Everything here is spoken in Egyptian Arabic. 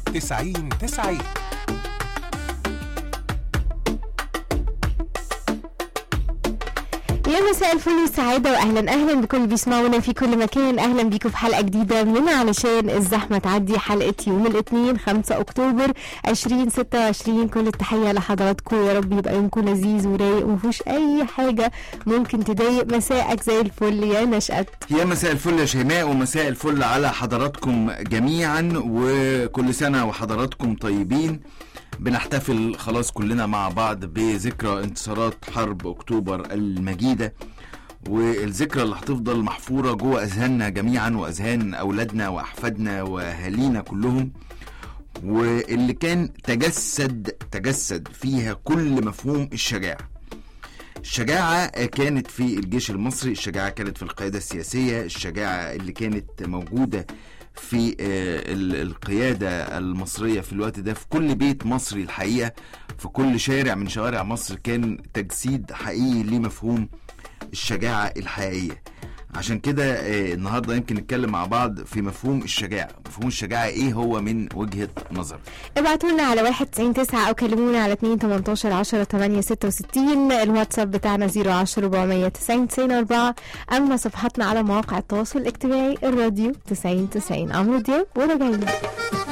90 90 يا مساء الفل والسعادة وأهلا أهلا بكل اللي بيسمعونا في كل مكان أهلا بيكم في حلقة جديدة من علشان الزحمة تعدي حلقة يوم الاثنين 5 أكتوبر 2026 كل التحية لحضراتكم يا رب يبقى يومكم لذيذ ورايق ومفيهوش أي حاجة ممكن تضايق مساءك زي الفل يا نشأت يا مساء الفل يا شيماء ومساء الفل على حضراتكم جميعا وكل سنة وحضراتكم طيبين بنحتفل خلاص كلنا مع بعض بذكرى انتصارات حرب اكتوبر المجيدة والذكرى اللي هتفضل محفورة جوه اذهاننا جميعا واذهان اولادنا واحفادنا واهالينا كلهم واللي كان تجسد تجسد فيها كل مفهوم الشجاعة الشجاعة كانت في الجيش المصري الشجاعة كانت في القيادة السياسية الشجاعة اللي كانت موجودة في آه، ال- القيادة المصرية في الوقت ده في كل بيت مصري الحقيقة في كل شارع من شوارع مصر كان تجسيد حقيقي لمفهوم الشجاعة الحقيقية عشان كده آه، النهارده يمكن نتكلم مع بعض في مفهوم الشجاعة مفهوم الشجاعة ايه هو من وجهة نظر ابعتوا لنا على 199 او كلمونا على 2 18 10 8 66 الواتساب بتاعنا 010 490 90 4 اما صفحاتنا على مواقع التواصل الاجتماعي الراديو 90 90 عمرو دياب وراجعين